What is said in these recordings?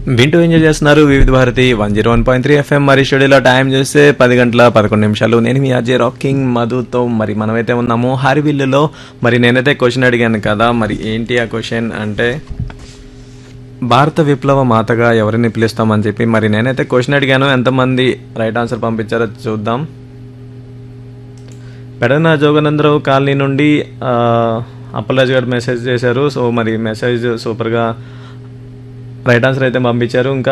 వింటూ ఎంజాయ్ చేస్తున్నారు Vividh Bharati one zero one point three FM మరి స్టూడియోలో టైం చూస్తే పది గంటల పదకొండు నిమిషాలు నేను మీ అజయ్ రాకింగ్ మధుతో మరి మనమైతే ఉన్నాము హారివిల్లులో మరి నేనైతే క్వశ్చన్ అడిగాను కదా మరి ఏంటి ఆ క్వశ్చన్ అంటే భారత విప్లవ మాతగా ఎవరిని పిలుస్తామని చెప్పి మరి నేనైతే క్వశ్చన్ అడిగాను ఎంతమంది రైట్ ఆన్సర్ పంపించారో చూద్దాం పెడన జోగనందరావు కాలనీ నుండి ఆ, అప్పలరాజు గారు మెసేజ్ చేశారు సో మరి మెసేజ్ సూపర్గా రైట్ ఆన్సర్ అయితే పంపించారు ఇంకా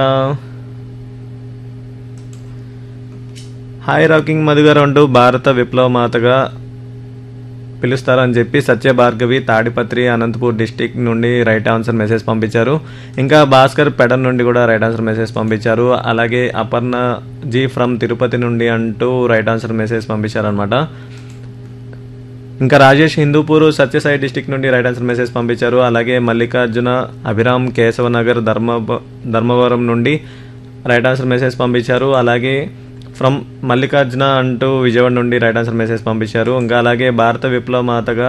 హాయ్ రాకింగ్ మధు గారు అంటూ భారత విప్లవ మాతగా పిలుస్తారని చెప్పి సత్య భార్గవి తాడిపత్రి అనంతపూర్ డిస్టిక్ నుండి రైట్ ఆన్సర్ మెసేజ్ పంపించారు ఇంకా భాస్కర్ పెడన్ నుండి కూడా రైట్ ఆన్సర్ మెసేజ్ పంపించారు అలాగే అపర్ణ జీ ఫ్రమ్ తిరుపతి నుండి అంటూ రైట్ ఆన్సర్ మెసేజ్ పంపించారు అనమాట ఇంకా రాజేష్ హిందూపూర్ సత్యసాయి డిస్టిక్ నుండి రైట్ ఆన్సర్ మెసేజ్ పంపించారు అలాగే మల్లికార్జున అభిరామ్ కేశవనగర్ ధర్మ ధర్మవరం నుండి రైట్ ఆన్సర్ మెసేజ్ పంపించారు అలాగే ఫ్రమ్ మల్లికార్జున అంటూ విజయవాడ నుండి రైట్ ఆన్సర్ మెసేజ్ పంపించారు ఇంకా అలాగే భారత విప్లవ మాతగా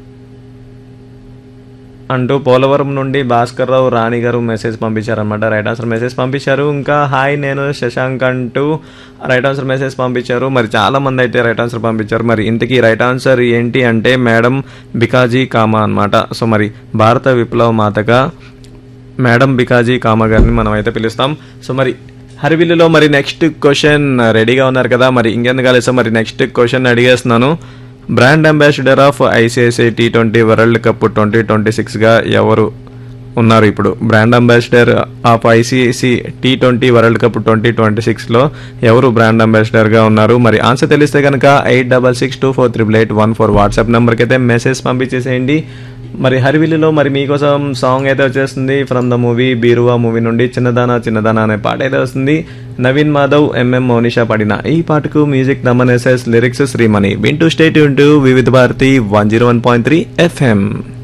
అంటూ పోలవరం నుండి భాస్కర్ రావు రాణి గారు మెసేజ్ పంపించారనమాట రైట్ ఆన్సర్ మెసేజ్ పంపించారు ఇంకా హాయ్ నేను శశాంక్ అంటూ రైట్ ఆన్సర్ మెసేజ్ పంపించారు మరి చాలా మంది అయితే రైట్ ఆన్సర్ పంపించారు మరి ఇంతకీ రైట్ ఆన్సర్ ఏంటి అంటే మేడం బికాజీ కామా అన్నమాట సో మరి భారత విప్లవ మాతగా మేడం బికాజీ కామా గారిని మనం అయితే పిలుస్తాం సో మరి హరివిల్లులో మరి నెక్స్ట్ క్వశ్చన్ రెడీగా ఉన్నారు కదా మరి ఇంకెందుకు కాలేదు మరి నెక్స్ట్ క్వశ్చన్ అడిగేస్తున్నాను brand ambassador of ICICI T twenty World Cup twenty twenty సిక్స్గా ఎవరు ఉన్నారు ఇప్పుడు brand ambassador of ICICI T twenty World Cup twenty twenty సిక్స్లో ఎవరు బ్రాండ్ అంబాసిడర్గా ఉన్నారు మరి ఆన్సర్ తెలిస్తే కనుక eight double six two four triple eight one four WhatsApp నెంబర్కి అయితే మెసేజ్ పంపించేసేయండి మరి హరివిల్లులో మరి మీకోసం సాంగ్ అయితే వచ్చేస్తుంది from the movie Beeruva movie నుండి చిన్నదానా చిన్నదానా అనే పాట అయితే వస్తుంది నవీన్ మాధవ్ ఎంఎం మోనిషా పాడిన ఈ పాటకు music Thaman SS lyrics Sreemani వింటూ స్టేట్ వింటూ Vividh Bharati one zero one point three FM